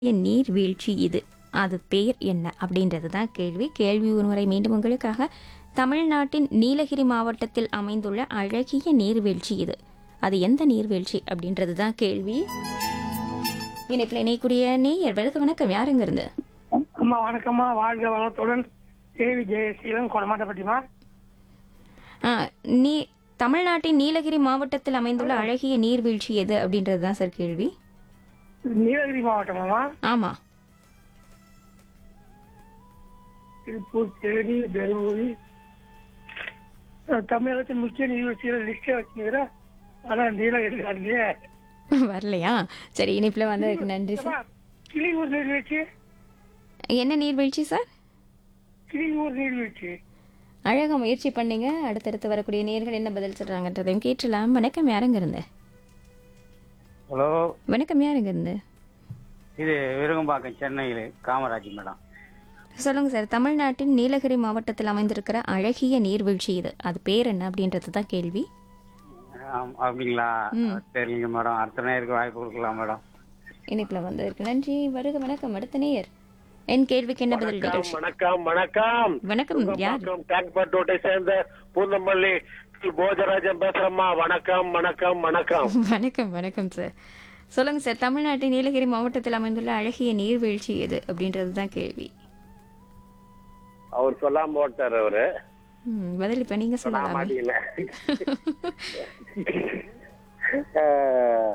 நீர்வீழ்ச்சி இது அது பெயர் என்ன அப்படின்றது தான் கேள்வி கேள்வி ஒருமுறை மீண்டும் உங்களுக்காக தமிழ்நாட்டின் நீலகிரி மாவட்டத்தில் அமைந்துள்ள அழகிய நீர்வீழ்ச்சி இது அது எந்த நீர்வீழ்ச்சி அப்படின்றது தான் கேள்வி இணைப்பில் இணையக்கூடிய நேயர் வெளுக்கு வணக்கம் யாருங்க இருந்து அம்மா வணக்கம்மா வாழ்க வளத்துடன் தேவி ஜெயசீலன் கொடமாட்டப்பட்டிமா ஆ, நீ தமிழ்நாட்டின் நீலகிரி மாவட்டத்தில் அமைந்துள்ள அழகிய நீர்வீழ்ச்சி எது அப்படின்றது தான் சார் கேள்வி நீலகிரி மாவட்டமாமா ஆமா திருப்பூர் தேனி தருமபுரி அஹ், தமிழகத்தின் முக்கிய நீர்வீழ்ச்சிகளை லிஸ்டே வச்சுக்கிறேன் ஆனா நீலகிரி இல்லையே வரலையா சரி இணைப்பில் வந்ததுக்கு நன்றி சார் அம்மா, கிளியூர் நீர்வீழ்ச்சி என்ன நீர்வீழ்ச்சி சார் கிளியூர் நீர்வீழ்ச்சி அழகா முயற்சி பண்ணீங்க அடுத்தடுத்து வரக்கூடிய நேர்கள் என்ன பதில் சொல்றாங்கன்றதையும் கேட்டலாம் வணக்கம் யாருங்க இருந்து ஹலோ வணக்கம் யாருங்க இருந்து இது விருகம்பாக்கம் சென்னையில் காமராஜ் மேடம் சொல்லுங்க சார் தமிழ்நாட்டின் நீலகிரி மாவட்டத்தில் அமைந்திருக்கிற அழகிய நீர்வீழ்ச்சி இது அது பேர் என்ன அப்படின்றது தான் கேள்வி ஆம், அப்படிங்களா சரிங்க மேடம் அடுத்த நேருக்கு வாய்ப்பு கொடுக்கலாம் மேடம் இணைப்பில் வந்ததற்கு நன்றி வருக வணக்கம் அடுத்த நேயர் என் கேள்விக்கு என்ன பதில் நிகழ்ச்சி வணக்கம் வணக்கம் வணக்கம் யார் வணக்கம் டேங்க் ரோட்டை சேர்ந்த பூந்தமல்லி போஜராஜன் பேசுறேம்மா வணக்கம் வணக்கம் வணக்கம் வணக்கம் வணக்கம் சார் சொல்லுங்க சார் தமிழ்நாட்டின் நீலகிரி மாவட்டத்தில் அமைந்துள்ள அழகிய நீர்வீழ்ச்சி எது அப்படின்றது தான் கேள்வி அவர் சொல்லாம போட்டார் அவரு ம், பதில் இப்ப நீங்க நான் சொல்லலாமே மாட்டீங்களே அஹ்,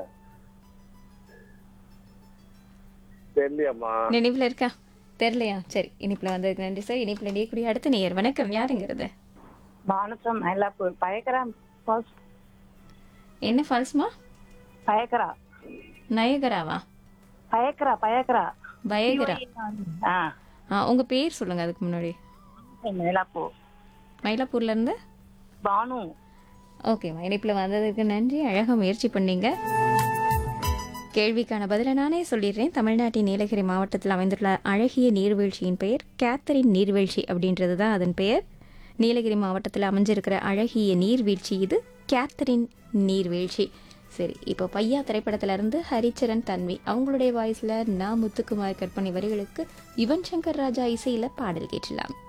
தெரியலையம்மா நினைவுல இருக்கா தெரியலையா சரி இனிப்புல வந்ததுக்கு நன்றி சார் இனிப்புல இணையக்கூடிய அடுத்த நேயர் வணக்கம் யாருங்கிறது மானசம் மயிலாப்பூர் பயக்கரா பாஸ் என்ன ஃபால்ஸ்மா பயக்கரா நயகராவா பயக்கரா பயக்கரா பயகரா ஆ ஆ உங்க பேர் சொல்லுங்க அதுக்கு முன்னாடி மயிலாப்பூர் மயிலாப்பூர்ல இருந்து பானு ஓகேம்மா இணைப்புல வந்ததுக்கு நன்றி அழகா முயற்சி பண்ணீங்க கேள்விக்கான பதிலை நானே சொல்லிடுறேன் தமிழ்நாட்டின் நீலகிரி மாவட்டத்தில் அமைந்துள்ள அழகிய நீர்வீழ்ச்சியின் பெயர் கேத்தரின் நீர்வீழ்ச்சி அப்படின்றது தான் அதன் பெயர் நீலகிரி மாவட்டத்தில் அமைஞ்சிருக்கிற அழகிய நீர்வீழ்ச்சி இது கேத்தரின் நீர்வீழ்ச்சி சரி இப்போ பையா திரைப்படத்துல இருந்து ஹரிச்சரன் தன்வி அவங்களுடைய வாய்ஸ்ல நான் முத்துக்குமார் கற்பனை வரிகளுக்கு யுவன் சங்கர் ராஜா இசையில பாடல் கேட்டலாம்